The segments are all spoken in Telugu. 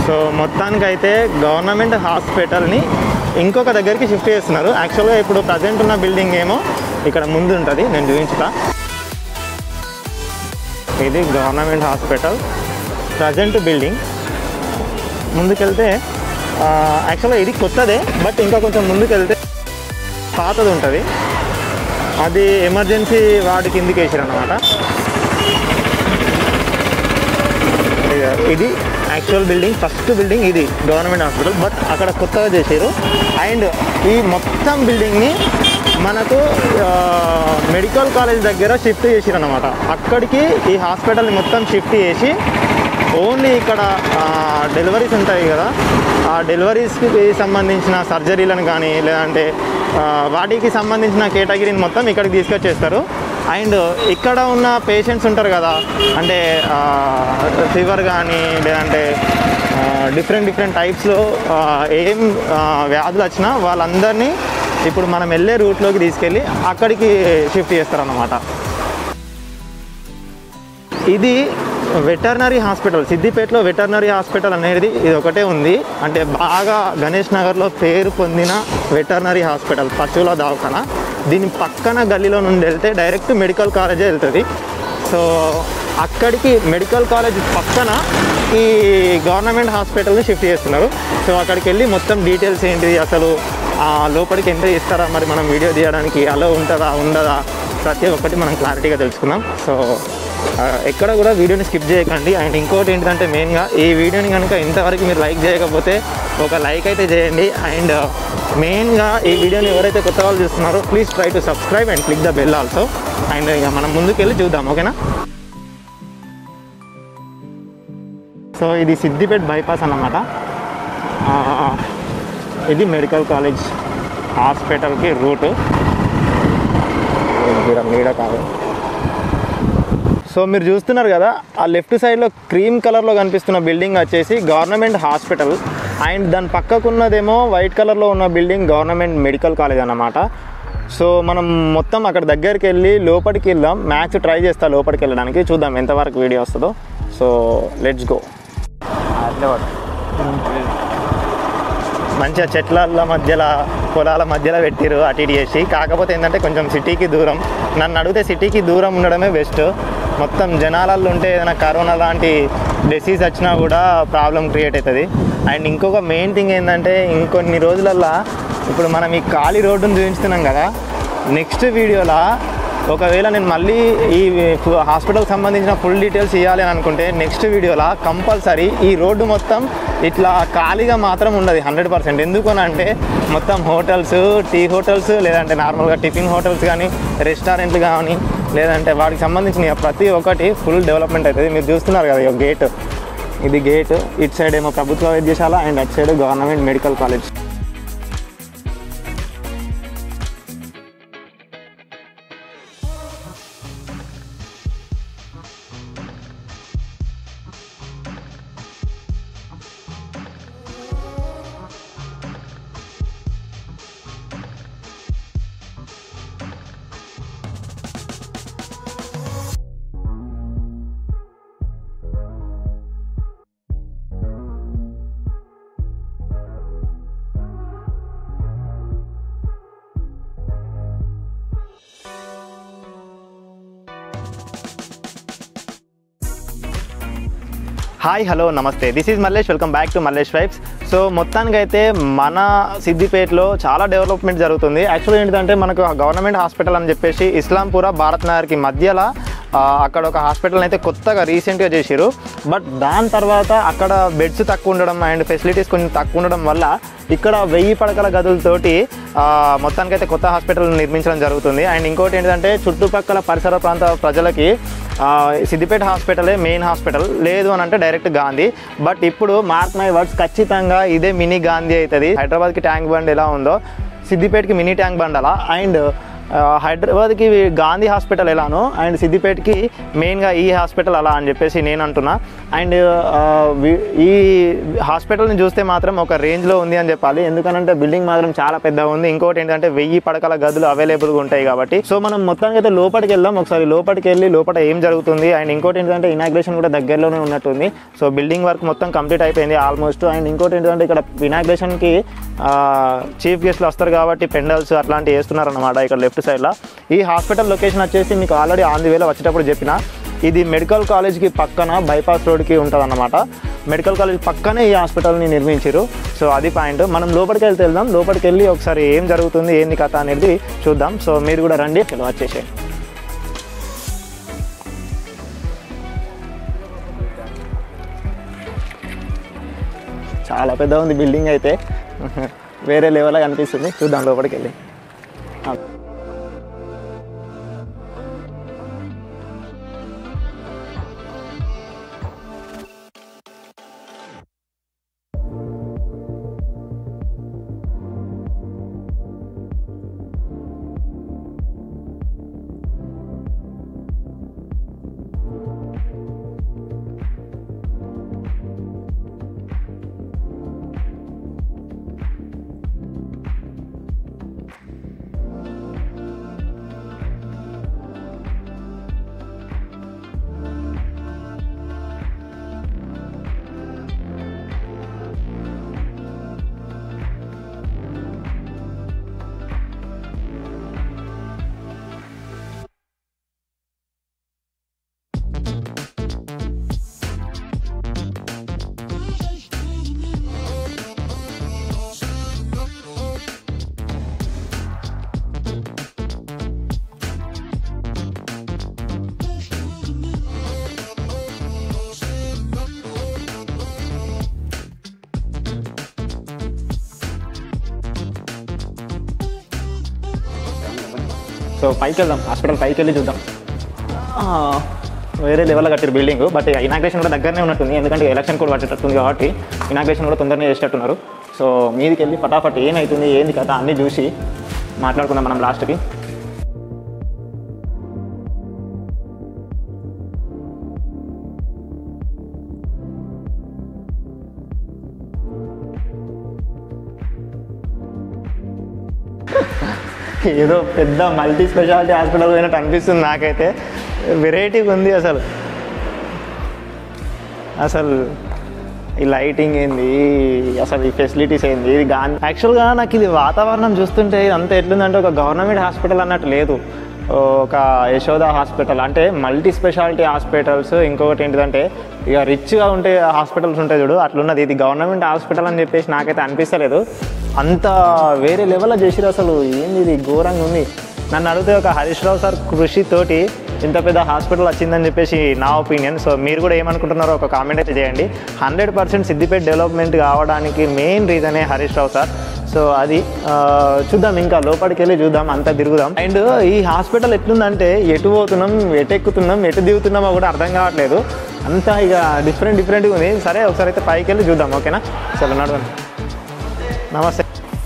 సో మొత్తానికైతే గవర్నమెంట్ హాస్పిటల్ని ఇంకొక దగ్గరికి షిఫ్ట్ చేస్తున్నారు యాక్చువల్గా ఇప్పుడు ప్రజెంట్ ఉన్న బిల్డింగ్ ఏమో ఇక్కడ ముందు ఉంటుంది నేను చూపించుతా ఇది గవర్నమెంట్ హాస్పిటల్ ప్రజెంట్ బిల్డింగ్ ముందుకెళ్తే యాక్చువల్గా ఇది కొత్తదే బట్ ఇంకా కొంచెం ముందుకెళ్తే పాతది ఉంటుంది అది ఎమర్జెన్సీ వార్డు కిందికి వేసారు అనమాట ఇది యాక్చువల్ బిల్డింగ్ ఫస్ట్ బిల్డింగ్ ఇది గవర్నమెంట్ హాస్పిటల్ బట్ అక్కడ కొత్తగా చేశారు అండ్ ఈ మొత్తం బిల్డింగ్ని మనకు మెడికల్ కాలేజ్ దగ్గర షిఫ్ట్ చేసారు అనమాట అక్కడికి ఈ హాస్పిటల్ని మొత్తం షిఫ్ట్ చేసి ఓన్లీ ఇక్కడ డెలివరీస్ ఉంటాయి కదా ఆ డెలివరీస్కి సంబంధించిన సర్జరీలను కానీ లేదంటే ఆ, వాటికి సంబంధించిన కేటగిరీని మొత్తం ఇక్కడికి తీసుకొచ్చేస్తారు అండ్ ఇక్కడ ఉన్న పేషెంట్స్ ఉంటారు కదా అంటే ఫీవర్ కానీ లేదంటే డిఫరెంట్ డిఫరెంట్ టైప్స్లో ఏం ఆ, వ్యాధులు వచ్చినా వాళ్ళందరినీ ఇప్పుడు మనం వెళ్ళే రూట్లోకి తీసుకెళ్ళి అక్కడికి షిఫ్ట్ చేస్తారన్నమాట ఇది వెటర్నరీ హాస్పిటల్ సిద్దిపేటలో వెటర్నరీ హాస్పిటల్ అనేది ఇది ఒకటే ఉంది అంటే బాగా గణేష్ నగర్లో పేరు పొందిన వెటర్నరీ హాస్పిటల్ పశువుల దవాఖాన దీని పక్కన గల్లీలో నుండి వెళ్తే డైరెక్ట్ మెడికల్ కాలేజే వెళ్తుంది సో అక్కడికి మెడికల్ కాలేజ్ పక్కన ఈ గవర్నమెంట్ హాస్పిటల్ని షిఫ్ట్ చేస్తున్నారు సో అక్కడికి వెళ్ళి మొత్తం డీటెయిల్స్ ఏంటిది అసలు ఆ లోపలికి ఎంట్రీ ఇస్తారా మరి మనం వీడియో తీయడానికి అలో ఉంటుందా ఉండదా ప్రతి ఒక్కటి మనం క్లారిటీగా తెలుసుకుందాం సో ఆ, ఎక్కడ కూడా వీడియోని స్కిప్ చేయకండి అండ్ ఇంకోటి ఏంటంటే మెయిన్గా ఈ వీడియోని కనుక ఇంతవరకు మీరు లైక్ చేయకపోతే ఒక లైక్ అయితే చేయండి అండ్ మెయిన్గా ఈ వీడియోని ఎవరైతే కొత్త వాళ్ళు చూస్తున్నారో please try to subscribe and click the bell also and ఇక మనం ముందుకెళ్ళి చూద్దాం ఓకేనా సో ఇది సిద్దిపేట బైపాస్ అన్నమాట ఆ, ఇది మెడికల్ కాలేజ్ హాస్పిటల్కి రూటు మీడ కాదు సో మీరు చూస్తున్నారు కదా ఆ లెఫ్ట్ సైడ్లో క్రీమ్ కలర్లో కనిపిస్తున్న బిల్డింగ్ వచ్చేసి గవర్నమెంట్ హాస్పిటల్ అండ్ దాని పక్కకున్నదేమో వైట్ కలర్లో ఉన్న బిల్డింగ్ గవర్నమెంట్ మెడికల్ కాలేజ్ అన్నమాట సో మనం మొత్తం అక్కడ దగ్గరికి వెళ్ళి లోపలికి వెళ్దాం మ్యాచ్ ట్రై చేస్తా లోపలికి వెళ్ళడానికి చూద్దాం ఎంతవరకు వీడియో వస్తుందో సో లెట్స్ గో మంచిగా చెట్ల మధ్యలో పొలాల మధ్యలో పెట్టిరు అటు ఇటు చేసి కాకపోతే ఏంటంటే కొంచెం సిటీకి దూరం నన్ను అడిగితే సిటీకి దూరం ఉండడమే బెస్ట్ మొత్తం జనాలలో ఉంటే ఏదైనా కరోనా లాంటి డిసీజ్ వచ్చినా కూడా ప్రాబ్లం క్రియేట్ అవుతుంది అండ్ ఇంకొక మెయిన్ థింగ్ ఏంటంటే ఇంకొన్ని రోజులల్లో ఇప్పుడు మనం ఈ ఖాళీ రోడ్డును చూపించుతున్నాం కదా నెక్స్ట్ వీడియోలో ఒకవేళ నేను మళ్ళీ ఈ హాస్పిటల్ సంబంధించిన ఫుల్ డీటెయిల్స్ ఇవ్వాలి అని అనుకుంటే నెక్స్ట్ వీడియోలో కంపల్సరీ ఈ రోడ్డు మొత్తం ఇట్లా ఖాళీగా మాత్రం ఉండదు హండ్రెడ్ పర్సెంట్ ఎందుకనంటే మొత్తం హోటల్స్ టీ హోటల్స్ లేదంటే నార్మల్గా టిఫిన్ హోటల్స్ కానీ రెస్టారెంట్లు కానీ లేదంటే వాటికి సంబంధించిన ప్రతి ఒక్కటి ఫుల్ డెవలప్మెంట్ అవుతుంది మీరు చూస్తున్నారు కదా ఈ గేట్ ఇది గేట్ ఇటు సైడ్ ఏమో ప్రభుత్వ వైద్యశాల అండ్ అటు side government medical college hi hello నమస్తే this is Mallesh welcome back to Mallesh vibes so మొత్తానికైతే మన సిద్దిపేటలో చాలా డెవలప్మెంట్ జరుగుతుంది యాక్చువల్లీ ఏంటంటే మనకు గవర్నమెంట్ హాస్పిటల్ అని చెప్పేసి ఇస్లాంపుర భారత్ నగర్కి మధ్యలో ఆ, అక్కడ ఒక హాస్పిటల్ అయితే కొత్తగా రీసెంట్గా చేసిరు బట్ దాని తర్వాత అక్కడ బెడ్స్ తక్కువ ఉండడం అండ్ ఫెసిలిటీస్ కొంచెం తక్కువ ఉండడం వల్ల ఇక్కడ వెయ్యి పడకల గదులతోటి ఆ, మొత్తానికైతే కొత్త హాస్పిటల్ నిర్మించడం జరుగుతుంది అండ్ ఇంకోటి ఏంటంటే చుట్టుపక్కల పరిసర ప్రాంత ప్రజలకి ఆ, సిద్దిపేట హాస్పిటలే మెయిన్ హాస్పిటల్ లేదు అని అంటే డైరెక్ట్ గాంధీ బట్ ఇప్పుడు మార్క్ మై వర్డ్స్ ఖచ్చితంగా ఇదే మినీ గాంధీ అవుతుంది హైదరాబాద్కి ట్యాంక్ బండ్ ఎలా ఉందో సిద్దిపేటకి మినీ ట్యాంక్ బండ్ అలా అండ్ ఆ, హైదరాబాద్కి ఇవి గాంధీ హాస్పిటల్ ఎలానో అండ్ సిద్దిపేటకి మెయిన్గా ఈ హాస్పిటల్ అలా అని చెప్పేసి నేను అంటున్నా అండ్ ఆ, వి- ఈ హాస్పిటల్ని చూస్తే మాత్రం ఒక రేంజ్లో ఉంది అని చెప్పాలి ఎందుకనంటే బిల్డింగ్ మాత్రం చాలా పెద్దగా ఉంది ఇంకోటి ఏంటంటే వెయ్యి పడకల గదులు అవైలబుల్గా ఉంటాయి కాబట్టి సో మనం మొత్తానికి అయితే లోపలికి వెళ్దాం ఒకసారి లోపలికి వెళ్ళి లోపల ఏం జరుగుతుంది అండ్ ఇంకోటి ఏంటంటే ఇనాగ్రేషన్ కూడా దగ్గరలోనే ఉన్నట్టుంది సో బిల్డింగ్ వర్క్ మొత్తం కంప్లీట్ అయిపోయింది ఆల్మోస్ట్ అండ్ ఇంకోటి ఏంటంటే ఇక్కడ ఇనాగ్రేషన్కి చీఫ్ గెస్ట్లు వస్తారు కాబట్టి పెండల్స్ అట్లాంటివి వేస్తున్నారు అనమాట ఇక్కడ లెఫ్ట్ సైడ్లో ఈ హాస్పిటల్ లొకేషన్ వచ్చేసి మీకు ఆల్రెడీ ఆన్ ది వేలో వచ్చేటప్పుడు చెప్పిన ఇది మెడికల్ కాలేజ్కి పక్కన బైపాస్ రోడ్కి ఉంటుంది అన్నమాట మెడికల్ కాలేజ్ పక్కనే ఈ హాస్పిటల్ని నిర్మించారు సో అది పాయింట్ మనం లోపలికి వెళ్తే వెళ్దాం లోపలికి వెళ్ళి ఒకసారి ఏం జరుగుతుంది ఏంది కథ అనేది చూద్దాం సో మీరు కూడా రండి చలో వచ్చేసేయండి చాలా పెద్ద ఉంది బిల్డింగ్ అయితే వేరే లెవెల్ కనిపిస్తుంది చూద్దాం లోపలికి వెళ్ళి ఆ. సో పైకి వెళ్దాం హాస్పిటల్ పైకి వెళ్ళి చూద్దాం ఆ, వేరే లెవెల్లో కట్టారు బిల్డింగ్ బట్ ఇనాగ్రేషన్ కూడా దగ్గరనే ఉన్నట్టుంది ఎందుకంటే ఎలక్షన్ కూడా వచ్చేటట్టుంది కాబట్టి ఇనాగ్రేషన్ కూడా తొందరనే చేసేటట్టున్నారు సో మీదికి వెళ్ళి ఫటాఫట్ ఏమవుతుంది ఏంది కదా అన్నీ చూసి మాట్లాడుకుందాం మనం లాస్ట్కి ఏదో పెద్ద మల్టీ స్పెషాలిటీ హాస్పిటల్ పోయినట్టు అనిపిస్తుంది నాకైతే వెరైటీగా ఉంది అసలు అసలు ఈ లైటింగ్ ఏంది అసలు ఈ ఫెసిలిటీస్ ఏంది ఇది గాన్ యాక్చువల్గా నాకు ఇది వాతావరణం చూస్తుంటే ఇదంతా ఎట్లుందంటే ఒక గవర్నమెంట్ హాస్పిటల్ అన్నట్టు లేదు ఒక యశోద హాస్పిటల్ అంటే మల్టీ స్పెషాలిటీ హాస్పిటల్స్ ఇంకొకటి ఏంటిదంటే ఇక రిచ్గా ఉంటే హాస్పిటల్స్ ఉంటాయి చూడు అట్లున్నది ఇది గవర్నమెంట్ హాస్పిటల్ అని చెప్పేసి నాకైతే అనిపిస్తలేదు అంత వేరే లెవెల్లో చేసిరు అసలు ఏంది ఇది ఘోరంగా ఉంది నన్ను అడిగితే ఒక హరీష్ రావు సార్ కృషితోటి ఇంత పెద్ద హాస్పిటల్ వచ్చిందని చెప్పేసి నా ఒపీనియన్ సో మీరు కూడా ఏమనుకుంటున్నారో ఒక కామెంట్ అయితే చేయండి హండ్రెడ్ పర్సెంట్ సిద్దిపేట డెవలప్మెంట్ కావడానికి మెయిన్ రీజనే హరీష్ రావు సార్ సో అది ఆ, చూద్దాం ఇంకా లోపలికి వెళ్ళి చూద్దాం అంతా తిరుగుదాం అండ్ ఈ హాస్పిటల్ ఎట్లుందంటే ఎటు పోతున్నాం ఎటు ఎక్కుతున్నాం ఎటు దిగుతున్నామో కూడా అర్థం కావట్లేదు అంతా ఇక డిఫరెంట్ డిఫరెంట్గా ఉంది సరే ఒకసారి అయితే పైకి వెళ్ళి చూద్దాం ఓకేనా చలో నడవండి నమస్తే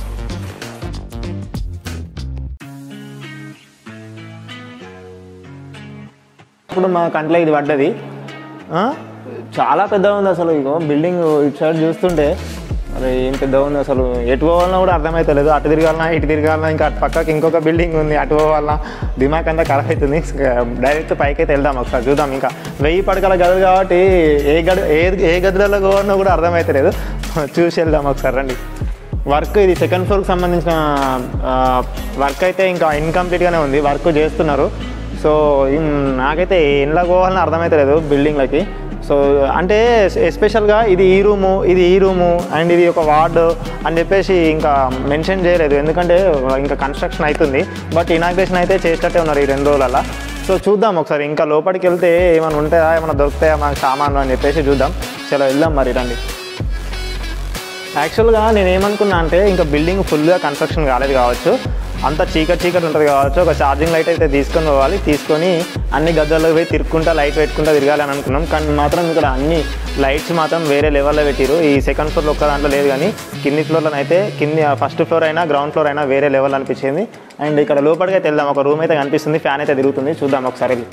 ఇప్పుడు మా కంట్లో ఇది పడ్డది ఆ? చాలా పెద్దగా ఉంది అసలు ఇగో బిల్డింగ్ ఇటు సైడ్ చూస్తుంటే మరి ఏం పెద్దగా ఉంది అసలు ఎటు పోవాలన్నా కూడా అర్థమవుతలేదు అటు తిరగాలన్నా ఇటు తిరగాలన్నా ఇంకా అటు పక్కకి ఇంకొక బిల్డింగ్ ఉంది అటు పోవాలన్నా దిమాక్ అంతా ఖరాబ్ అవుతుంది డైరెక్ట్ పైకి అయితే వెళ్దాం ఒకసారి చూద్దాం ఇంకా వెయ్యి పడకల గదులు కాబట్టి ఏ గడు ఏ ఏ గదులలో పోవాలన్నా కూడా అర్థమవుతలేదు చూసి వెళ్దాం ఒకసారి రండి వర్క్ ఇది సెకండ్ ఫ్లోర్కి సంబంధించిన వర్క్ అయితే ఇంకా ఇన్కంప్లీట్గానే ఉంది వర్క్ చేస్తున్నారు సో ఇన్- నాకైతే ఎండ్లో పోవాలని అర్థమవుతలేదు బిల్డింగ్లకి సో అంటే ఎస్పెషల్గా ఇది ఈ రూము ఇది ఈ రూము అండ్ ఇది ఒక వార్డు అని చెప్పేసి ఇంకా మెన్షన్ చేయలేదు ఎందుకంటే ఇంకా కన్స్ట్రక్షన్ అవుతుంది బట్ ఇనాగ్రేషన్ అయితే చేసేటట్టే ఉన్నారు ఈ రెండు రోజులలో సో చూద్దాం ఒకసారి ఇంకా లోపలికి వెళ్తే ఏమైనా ఉంటాయా ఏమైనా దొరుకుతాయా మనకు సామాన్లు అని చెప్పేసి చూద్దాం చలో వెళ్దాం మరి రండి యాక్చువల్గా నేను ఏమనుకున్నా అంటే ఇంకా బిల్డింగ్ ఫుల్గా కన్స్ట్రక్షన్ కాలేదు కావచ్చు అంత చీకటి చీకటి ఉంటుంది కావచ్చు ఒక ఛార్జింగ్ లైట్ అయితే తీసుకొని పోవాలి తీసుకొని అన్ని గద్దల్లో పోయి తిరుక్కుంటా లైట్ పెట్టుకుంటా తిరగాలి అని అనుకున్నాం కానీ మాత్రం ఇక్కడ అన్ని లైట్స్ మాత్రం వేరే లెవెల్లో పెట్టిరు ఈ సెకండ్ ఫ్లోర్లో ఒక్క దాంట్లో లేదు కానీ కింది ఫ్లోర్లో అయితే కింది ఫస్ట్ ఫ్లోర్ అయినా గ్రౌండ్ ఫ్లోర్ అయినా వేరే లెవెల్ అనిపించింది అండ్ ఇక్కడ లోపలికి అయితే వెళ్దాం ఒక రూమ్ అయితే కనిపిస్తుంది ఫ్యాన్ అయితే తిరుగుతుంది చూద్దాం ఒకసారి వెళ్ళి.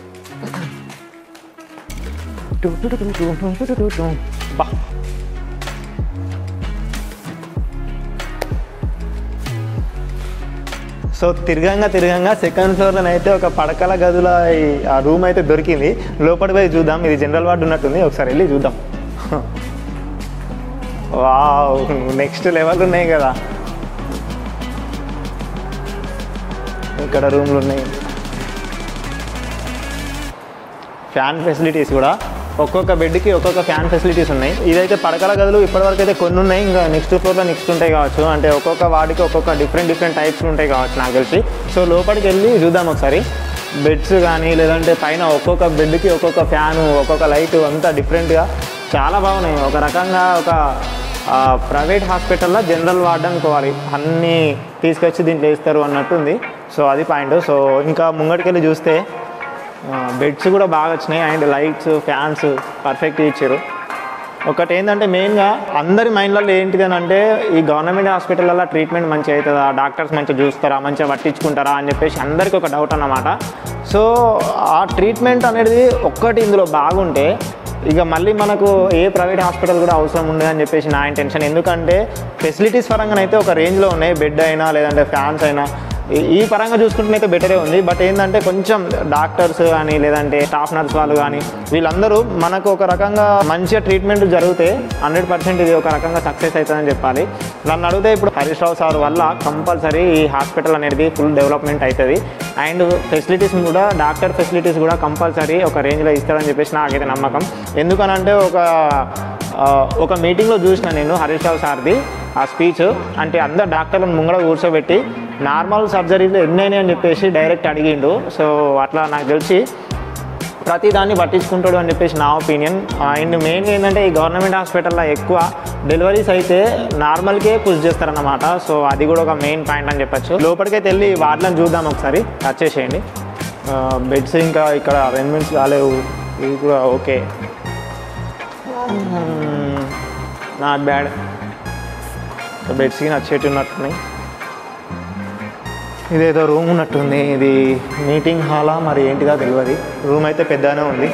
బా సో తిరగంగా తిరగంగా సెకండ్ ఫ్లోర్లో అయితే ఒక పడకల గదుల ఈ ఆ రూమ్ అయితే దొరికింది లోపలికి పోయి చూద్దాం ఇది జనరల్ వార్డు ఉన్నట్టుంది ఒకసారి వెళ్ళి చూద్దాం వావ్ నెక్స్ట్ లెవెల్ ఉన్నాయి కదా ఇక్కడ రూమ్లు ఉన్నాయి ఫ్యాన్ ఫెసిలిటీస్ కూడా ఒక్కొక్క బెడ్కి ఒక్కొక్క ఫ్యాన్ ఫెసిలిటీస్ ఉన్నాయి ఇదైతే పడకల గదులు ఇప్పటివరకు అయితే కొన్ని ఉన్నాయి ఇంకా నెక్స్ట్ ఫ్లోర్లో నెక్స్ట్ ఉంటాయి కావచ్చు అంటే ఒక్కొక్క వాడికి ఒక్కొక్క డిఫరెంట్ డిఫరెంట్ టైప్స్ ఉంటాయి కావచ్చు నాకు తెలిసి సో లోపలికి వెళ్ళి చూద్దాం ఒకసారి బెడ్స్ కానీ లేదంటే పైన ఒక్కొక్క బెడ్కి ఒక్కొక్క ఫ్యాను ఒక్కొక్క లైట్ అంతా డిఫరెంట్గా చాలా బాగున్నాయి ఒక రకంగా ఒక ఆ, ప్రైవేట్ హాస్పిటల్లో జనరల్ వార్డ్ అనుకోవాలి అన్నీ తీసుకొచ్చి దీంట్లో వేస్తారు అన్నట్టుంది సో అది పాయింట్ సో ఇంకా ముంగటికి వెళ్ళి చూస్తే బెడ్స్ కూడా బాగా వచ్చినాయి అండ్ లైట్స్ ఫ్యాన్స్ పర్ఫెక్ట్ ఇచ్చారు ఒకటి ఏంటంటే మెయిన్గా అందరి మైండ్లలో ఏంటిది అని అంటే ఈ గవర్నమెంట్ హాస్పిటల్లో ట్రీట్మెంట్ మంచిగా అవుతుందా డాక్టర్స్ మంచిగా చూస్తారా మంచిగా పట్టించుకుంటారా అని చెప్పేసి అందరికీ ఒక డౌట్ అన్నమాట సో ఆ ట్రీట్మెంట్ అనేది ఒక్కటి ఇందులో బాగుంటే ఇక మళ్ళీ మనకు ఏ ప్రైవేట్ హాస్పిటల్ కూడా అవసరం ఉండదు అని చెప్పేసి నా ఇంటెన్షన్ ఎందుకంటే ఫెసిలిటీస్ పరంగానైతే ఒక రేంజ్లో ఉన్నాయి బెడ్ అయినా లేదంటే ఫ్యాన్స్ అయినా ఈ- ఈ పరంగా చూసుకుంటే బెటరే ఉంది బట్ ఏంటంటే కొంచెం డాక్టర్స్ కానీ లేదంటే స్టాఫ్ నర్స్ వాళ్ళు కానీ వీళ్ళందరూ మనకు ఒక రకంగా మంచిగా ట్రీట్మెంట్ జరిగితే హండ్రెడ్ పర్సెంట్ ఇది ఒక రకంగా సక్సెస్ అవుతుందని చెప్పాలి నన్ను అడిగితే ఇప్పుడు హరీష్ రావు సార్ వల్ల కంపల్సరీ ఈ హాస్పిటల్ అనేది ఫుల్ డెవలప్మెంట్ అవుతుంది అండ్ ఫెసిలిటీస్ కూడా డాక్టర్ ఫెసిలిటీస్ కూడా కంపల్సరీ ఒక రేంజ్లో ఇస్తారని చెప్పేసి నాకైతే నమ్మకం ఎందుకనంటే ఒక ఆ, ఒక మీటింగ్లో చూసిన నేను హరీష్ రావు సార్ది ఆ స్పీచ్ అంటే అందరు డాక్టర్లను ముంగడ కూర్చోబెట్టి నార్మల్ సర్జరీలు ఎన్నైనా అని చెప్పేసి డైరెక్ట్ అడిగిండు సో అట్లా నాకు తెలిసి ప్రతి దాన్ని పట్టించుకుంటాడు అని చెప్పేసి నా ఒపీనియన్ అండ్ మెయిన్ ఏంటంటే ఈ గవర్నమెంట్ హాస్పిటల్లో ఎక్కువ డెలివరీస్ అయితే నార్మల్కే పుష్ చేస్తారన్నమాట సో అది కూడా ఒక మెయిన్ పాయింట్ అని చెప్పొచ్చు లోపలికైతే వెళ్ళి వార్డులను చూద్దాం ఒకసారి టచ్ చేసేయండి బెడ్స్ ఇంకా ఇక్కడ అరేంజ్మెంట్స్ కాలేవు ఇవి కూడా ఓకే నాట్ బ్యాడ్ బెడ్స్కి నచ్చేటి ఉన్నట్టున్నాయి ఇదేదో రూమ్ ఉన్నట్టుంది ఇది మీటింగ్ హాలా మరి ఏంటిదో తెలియదు రూమ్ అయితే పెద్దగానే ఉంది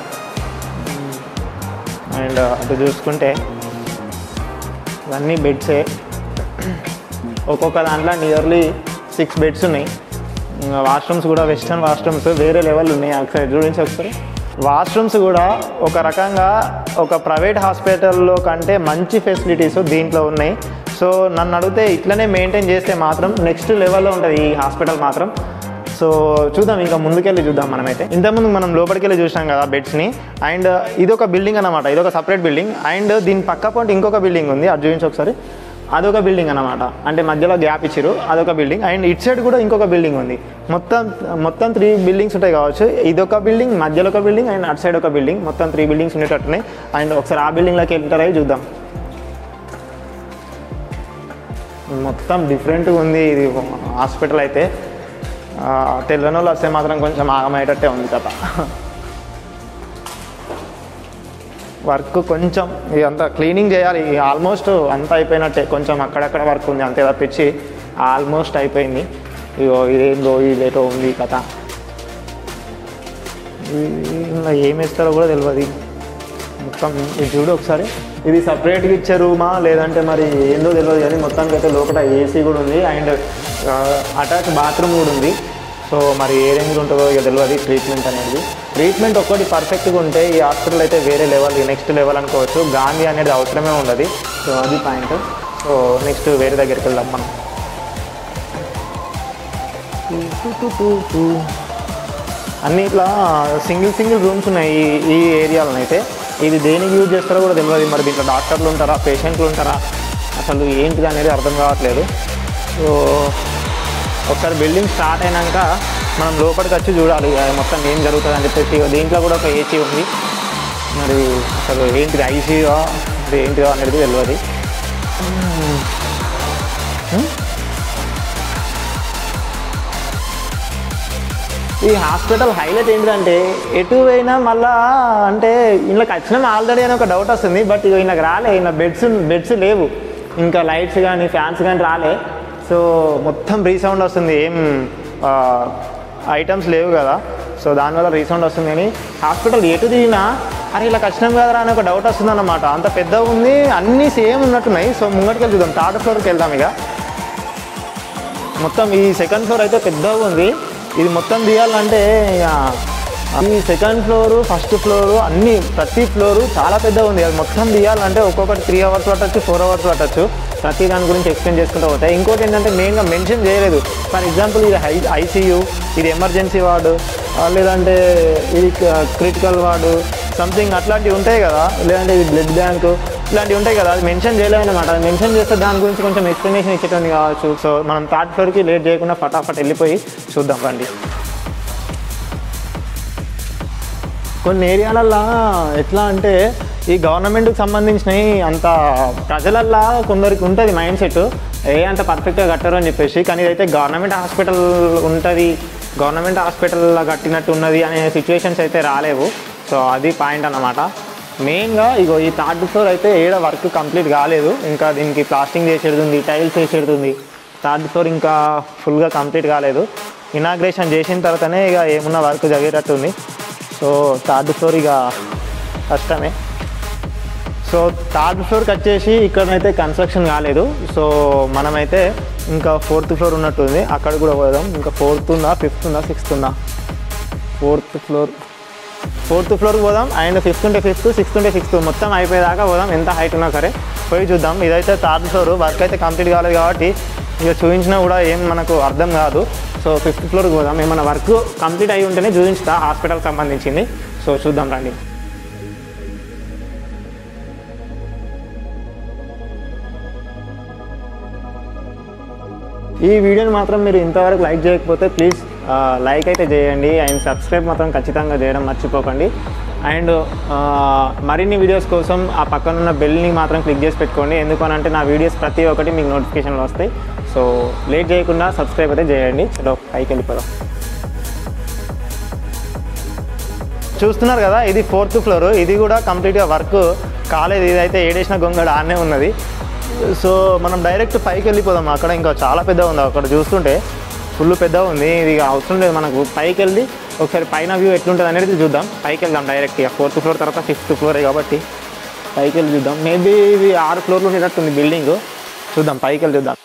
అండ్ అటు చూసుకుంటే ఇవన్నీ బెడ్సే ఒక్కొక్క దాంట్లో నియర్లీ సిక్స్ బెడ్స్ ఉన్నాయి వాష్రూమ్స్ కూడా వెస్టర్న్ వాష్రూమ్స్ వేరే లెవెల్ ఉన్నాయి ఒకసారి చూడించి ఒకసారి వాష్రూమ్స్ కూడా ఒక రకంగా ఒక ప్రైవేట్ హాస్పిటల్లో కంటే మంచి ఫెసిలిటీస్ దీంట్లో ఉన్నాయి సో నన్ను అడిగితే ఇట్లనే మెయింటైన్ చేస్తే మాత్రం నెక్స్ట్ లెవెల్లో ఉంటుంది ఈ హాస్పిటల్ మాత్రం సో చూద్దాం ఇంకా ముందుకెళ్ళి చూద్దాం మనమైతే ఇంతకుముందు మనం లోపలికి వెళ్ళి చూసాం కదా బెడ్స్ని అండ్ ఇదొక బిల్డింగ్ అనమాట ఇదొక సపరేట్ బిల్డింగ్ అండ్ దీని పక్క పాయింట్ ఇంకొక బిల్డింగ్ ఉంది అది చూపించి ఒకసారి అదొక బిల్డింగ్ అనమాట అంటే మధ్యలో గ్యాప్ ఇచ్చారు అదొక బిల్డింగ్ అండ్ ఇటు సైడ్ కూడా ఇంకొక బిల్డింగ్ ఉంది మొత్తం మొత్తం త్రీ బిల్డింగ్స్ ఉంటాయి కావచ్చు ఇదొక బిల్డింగ్ మధ్యలో ఒక బిల్డింగ్ అండ్ అటు సైడ్ ఒక బిల్డింగ్ మొత్తం త్రీ బిల్డింగ్స్ ఉండేటట్టున్నాయి అండ్ ఒకసారి ఆ బిల్డింగ్లోకి ఎంటర్ అయ్యి చూద్దాం మొత్తం డిఫరెంట్గా ఉంది ఇది హాస్పిటల్ అయితే ఆ, తెలియని వాళ్ళు వస్తే మాత్రం కొంచెం ఆగమయ్యేటట్టే ఉంది కథ వర్క్ కొంచెం ఇదంతా క్లీనింగ్ చేయాలి ఆల్మోస్ట్ అంతా అయిపోయినట్టే కొంచెం అక్కడక్కడ వర్క్ ఉంది అంతే తప్పించి ఆల్మోస్ట్ అయిపోయింది ఇగో ఇదేందో ఇదేటో ఉంది కథ ఇంకా ఏం వేస్తారో కూడా తెలియదు మొత్తం ఇది చూడు ఒకసారి ఇది సపరేట్గా ఇచ్చే రూమా లేదంటే మరి ఏందో తెలియదు కానీ మొత్తానికి అయితే లోపల ఏసీ కూడా ఉంది అండ్ అటాచ్ బాత్రూమ్ కూడా ఉంది సో మరి ఏ రేంజ్లో ఉంటుందో ఇక తెలియదు ట్రీట్మెంట్ అనేది ట్రీట్మెంట్ ఒక్కటి పర్ఫెక్ట్గా ఉంటే ఈ హాస్పిటల్ అయితే వేరే లెవెల్ నెక్స్ట్ లెవెల్ అనుకోవచ్చు గాంధీ అనేది అవసరమే ఉండదు సో అది పాయింట్ సో నెక్స్ట్ వేరే దగ్గరికి వెళ్దాం మనం అన్ని ఇట్లా సింగిల్ సింగిల్ రూమ్స్ ఉన్నాయి ఈ ఈ ఏరియాలో అయితే ఇది దేనికి యూజ్ చేస్తారో కూడా తెలియదు మరి దీంట్లో డాక్టర్లు ఉంటారా పేషెంట్లు ఉంటారా అసలు ఏంటిది అనేది అర్థం కావట్లేదు సో ఒకసారి బిల్డింగ్ స్టార్ట్ అయినాక మనం లోపలికి వచ్చి చూడాలి అది మొత్తం ఏం జరుగుతుంది అని చెప్పేసి దీంట్లో కూడా ఒక ఏసీ ఉంది మరి అసలు ఏంటిది ఐసీయో అది ఏంటిదో అనేది తెలియదు ఈ హాస్పిటల్ హైలైట్ ఏంటంటే ఎటు పోయినా మళ్ళా అంటే ఇంట్లోకి వచ్చినాం ఆల్రెడీ అని ఒక డౌట్ వస్తుంది బట్ ఇక ఇంట్లోకి రాలే ఇలా బెడ్స్ బెడ్స్ లేవు ఇంకా లైట్స్ కానీ ఫ్యాన్స్ కానీ రాలే సో మొత్తం రీసౌండ్ వస్తుంది ఏం ఐటమ్స్ లేవు కదా సో దానివల్ల రీసౌండ్ వస్తుంది కానీ హాస్పిటల్ ఎటు తిరిగినా అరే ఇలా కష్టం కదరా అని ఒక డౌట్ వస్తుంది అన్నమాట అంత పెద్దగా ఉంది అన్నీ సేమ్ ఉన్నట్టున్నాయి సో ముంగటికి వెళ్ళి చూద్దాం థర్డ్ ఫ్లోర్కి వెళ్దాం ఇక మొత్తం ఈ సెకండ్ ఫ్లోర్ అయితే పెద్దగా ఉంది ఇది మొత్తం తీయాలంటే ఇక ఈ సెకండ్ ఫ్లోరు ఫస్ట్ ఫ్లోరు అన్ని ప్రతి ఫ్లోరు చాలా పెద్దగా ఉంది అది మొత్తం తీయాలంటే ఒక్కొక్కటి త్రీ అవర్స్ పట్టచ్చు ఫోర్ అవర్స్ పట్టచ్చు ప్రతి దాని గురించి ఎక్స్ప్లెయిన్ చేసుకుంటూ పోతాయి ఇంకోటి ఏంటంటే మెయిన్గా మెన్షన్ చేయలేదు ఫర్ ఎగ్జాంపుల్ ఇది హై ఐసీయూ ఇది ఎమర్జెన్సీ వార్డు ఆ, లేదంటే ఇది క్రిటికల్ వార్డు సంథింగ్ అట్లాంటివి ఉంటాయి కదా లేదంటే ఇది బ్లడ్ బ్యాంకు ఇలాంటివి ఉంటాయి కదా అది మెన్షన్ చేయలేమన్నమాట అది మెన్షన్ చేస్తే దాని గురించి కొంచెం ఎక్స్ప్లెనేషన్ ఇచ్చేటది కావచ్చు సో మనం థర్డ్ ఫ్లోర్కి లేట్ చేయకుండా ఫటాఫట్ వెళ్ళిపోయి చూద్దాం రండి కొన్ని ఏరియాలల్లో ఎట్లా అంటే ఈ గవర్నమెంట్కి సంబంధించినవి అంత ప్రజలల్లో కొందరికి ఉంటుంది మైండ్ సెట్ ఏ అంత పర్ఫెక్ట్గా కట్టరు అని చెప్పేసి కానీ ఇదైతే గవర్నమెంట్ హాస్పిటల్ ఉంటుంది గవర్నమెంట్ హాస్పిటల్లో కట్టినట్టు ఉన్నది అనే సిచ్యువేషన్స్ అయితే రాలేవు సో అది పాయింట్ అన్నమాట మెయిన్గా ఇగో ఈ థర్డ్ ఫ్లోర్ అయితే ఏడ వర్క్ కంప్లీట్ కాలేదు ఇంకా దీనికి ప్లాస్టింగ్ చేసేది ఉంది టైల్స్ వేసేది ఉంది థర్డ్ ఫ్లోర్ ఇంకా ఫుల్గా కంప్లీట్ కాలేదు ఇనాగ్రేషన్ చేసిన తర్వాతనే ఇక ఏమున్న వర్క్ జరిగేటట్టు ఉంది సో థర్డ్ ఫ్లోర్ ఇక కష్టమే సో థర్డ్ ఫ్లోర్కి వచ్చేసి ఇక్కడనైతే కన్స్ట్రక్షన్ కాలేదు సో మనమైతే ఇంకా ఫోర్త్ ఫ్లోర్ ఉన్నట్టుంది అక్కడ కూడా పోదాం ఇంకా ఫోర్త్ ఉందా ఫిఫ్త్ ఉందా సిక్స్త్ ఉందా ఫోర్త్ ఫ్లోర్ ఫోర్త్ ఫ్లోర్కి పోదాం అండ్ ఫిఫ్త్ ఉంటే ఫిఫ్త్ సిక్స్త్ ఉంటే సిక్స్త్ మొత్తం అయిపోయేదాకా పోదాం ఎంత హైట్ ఉన్నా సరే పోయి చూద్దాం ఇదైతే థర్డ్ ఫ్లోర్ వర్క్ అయితే కంప్లీట్ కాలేదు కాబట్టి ఇక చూపించినా కూడా ఏం మనకు అర్థం కాదు సో ఫిఫ్త్ ఫ్లోర్కి పోదాం ఏమన్నా వర్క్ కంప్లీట్ అయి ఉంటేనే చూపించుతా హాస్పిటల్కి సంబంధించింది సో చూద్దాం రండి ఈ వీడియోని మాత్రం మీరు ఇంతవరకు లైక్ చేయకపోతే ప్లీజ్ లైక్ అయితే చేయండి అండ్ సబ్స్క్రైబ్ మాత్రం ఖచ్చితంగా చేయడం మర్చిపోకండి అండ్ మరిన్ని వీడియోస్ కోసం ఆ పక్కన ఉన్న బెల్ని మాత్రం క్లిక్ చేసి పెట్టుకోండి ఎందుకనంటే నా వీడియోస్ ప్రతి ఒక్కటి మీకు నోటిఫికేషన్లు వస్తాయి సో లేట్ చేయకుండా సబ్స్క్రైబ్ అయితే చేయండి చలో పైకి వెళ్ళిపోదాం చూస్తున్నారు కదా ఇది ఫోర్త్ ఫ్లోర్ ఇది కూడా కంప్లీట్గా వర్క్ కాలేదు ఇదైతే ఏడేసిన గొంగడ ఆనే ఉన్నది సో మనం డైరెక్ట్ పైకి వెళ్ళిపోదాం అక్కడ ఇంకా చాలా పెద్దగా ఉంది అక్కడ చూస్తుంటే ఫుల్ పెద్దగా ఉంది ఇది ఇక అవసరం లేదు మనకు పైకి వెళ్ళి ఒకసారి పైన వ్యూ ఎట్లుంటుంది అనేది చూద్దాం పైకి వెళ్దాం డైరెక్ట్ ఇక ఫోర్త్ ఫ్లోర్ తర్వాత ఫిఫ్త్ ఫ్లోరే కాబట్టి పైకి వెళ్ళి చూద్దాం మేబీ ఇది ఆరు ఫ్లోర్లు ఉండేటట్టుంది బిల్డింగ్ చూద్దాం పైకి వెళ్ళి చూద్దాం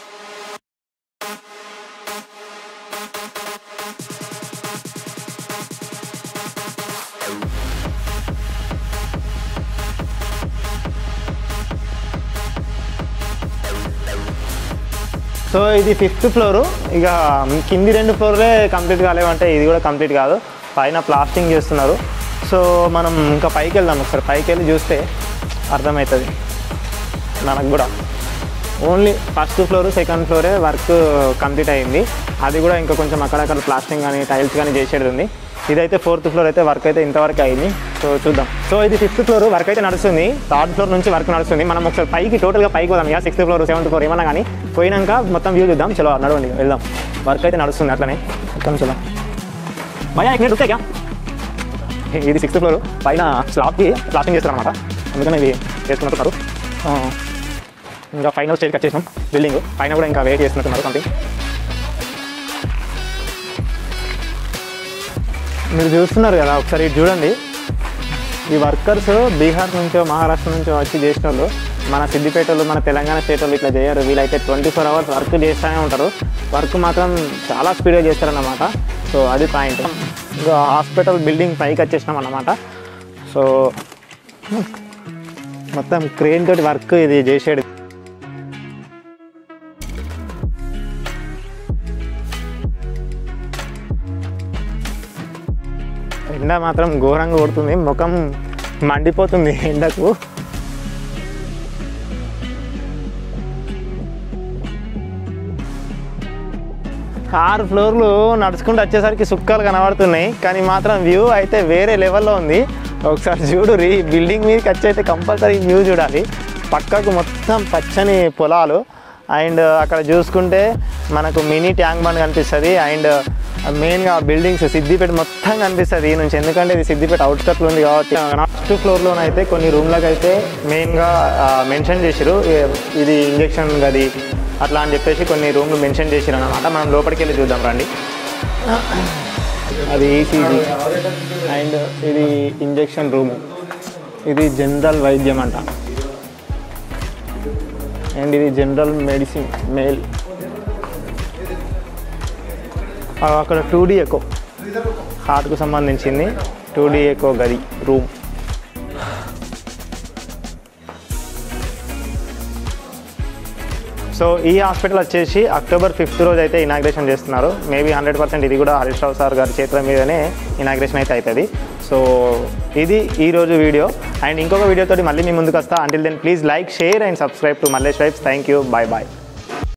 సో ఇది ఫిఫ్త్ ఫ్లోరు ఇక కింది రెండు ఫ్లోర్లే కంప్లీట్ కాలేవంటే ఇది కూడా కంప్లీట్ కాదు పైన ప్లాస్టింగ్ చేస్తున్నారు సో మనం ఇంకా పైకి వెళ్దాం ఒకసారి పైకి వెళ్ళి చూస్తే అర్థమవుతుంది మనకు కూడా ఓన్లీ ఫస్ట్ ఫ్లోర్ సెకండ్ ఫ్లోరే వర్క్ కంప్లీట్ అయింది అది కూడా ఇంకా కొంచెం అక్కడక్కడ ప్లాస్టింగ్ కానీ టైల్స్ కానీ చేసేది ఉంది ఇదైతే ఫోర్త్ ఫ్లోర్ అయితే వర్క్ అయితే ఇంతవరకు అయింది సో చూద్దాం సో ఇది ఫిఫ్త్ ఫ్లోర్ వర్క్ అయితే నడుస్తుంది థర్డ్ ఫ్లోర్ నుంచి వర్క్ నడుస్తుంది మనం ఒకసారి పైకి టోటల్గా పైకి పోదాం ఇక సిక్స్త్ ఫ్లోర్ సెవెంత్ ఫ్లోర్ ఏమన్నా కానీ పోయినాక మొత్తం వ్యూ చూద్దాం చలో నడవండి వెళ్దాం వర్క్ అయితే నడుస్తుంది అట్లనే మొత్తం చలో భయా ఇక్కడ రుకే క్యా ఇది సిక్స్త్ ఫ్లోర్ పైన స్లాబ్కి ప్లాస్టింగ్ చేస్తారు అనమాట అందుకని ఇది చేసుకున్నట్టున్నారు ఆ, ఇంకా ఫైనల్ స్టేజ్కి వచ్చేసినాం బిల్డింగ్ పైన కూడా ఇంకా వెయిట్ చేస్తున్నట్టున్నారు సంథింగ్ మీరు చూస్తున్నారు కదా ఒకసారి ఇటు చూడండి ఈ వర్కర్స్ బీహార్ నుంచో మహారాష్ట్ర నుంచో వచ్చి చేసిన వాళ్ళు మన సిద్దిపేట వాళ్ళు మన తెలంగాణ స్టేట్ వాళ్ళు ఇట్లా చేయరు వీళ్ళైతే ట్వంటీ ఫోర్ అవర్స్ వర్క్ చేస్తూనే ఉంటారు వర్క్ మాత్రం చాలా స్పీడ్గా చేస్తారన్నమాట సో అది పాయింట్ ఇంకా హాస్పిటల్ బిల్డింగ్ పైకి వచ్చేసినాం అన్నమాట సో మొత్తం క్రెయిన్ తోటి వర్క్ ఇది చేసేది ఎండ మాత్రం ఘోరంగా కొడుతుంది ముఖం మండిపోతుంది ఎండకు ఆరు ఫ్లోర్లు నడుచుకుంటూ వచ్చేసరికి సుక్కలు కనబడుతున్నాయి కానీ మాత్రం వ్యూ అయితే వేరే లెవెల్లో ఉంది ఒకసారి చూడు రీ బిల్డింగ్ మీదకి వచ్చి అయితే కంపల్సరీ వ్యూ చూడాలి పక్కకు మొత్తం పచ్చని పొలాలు అండ్ అక్కడ చూసుకుంటే మనకు మినీ ట్యాంక్ బండ్ కనిపిస్తుంది అండ్ మెయిన్గా బిల్డింగ్స్ సిద్దిపేట మొత్తం కనిపిస్తుంది ఈ నుంచి ఎందుకంటే ఇది సిద్దిపేట అవుట్స్కట్లో ఉంది కాబట్టి ఫస్ట్ ఫ్లోర్లోనైతే కొన్ని రూమ్లకు అయితే మెయిన్గా మెన్షన్ చేసిరు ఏ- ఇది ఇంజెక్షన్ గది అట్లా అని చెప్పేసి కొన్ని రూమ్లు మెన్షన్ చేసిరు అనమాట మనం లోపలికి వెళ్ళి చూద్దాం రండి అది ఈసీజీ అండ్ ఇది ఇంజెక్షన్ రూము ఇది జనరల్ వైద్యం అంట అండ్ ఇది జనరల్ మెడిసిన్ మేల్ ఆ, అక్కడ టూ డీ ఎకో హార్ట్కు సంబంధించింది టూ డీ ఎకో గది రూమ్ సో ఈ హాస్పిటల్ వచ్చేసి అక్టోబర్ ఫిఫ్త్ రోజు అయితే ఇనాగ్రేషన్ చేస్తున్నారు మేబీ హండ్రెడ్ పర్సెంట్ ఇది కూడా హరీష్ రావు సార్ గారి చేతుల మీదనే ఇనాగ్రేషన్ అయితే అవుతుంది సో ఇది ఈ రోజు వీడియో అండ్ ఇంకొక వీడియోతోటి మళ్ళీ మీ ముందుకు వస్తా until then please like share and subscribe to Mallesh vibes thank you bye bye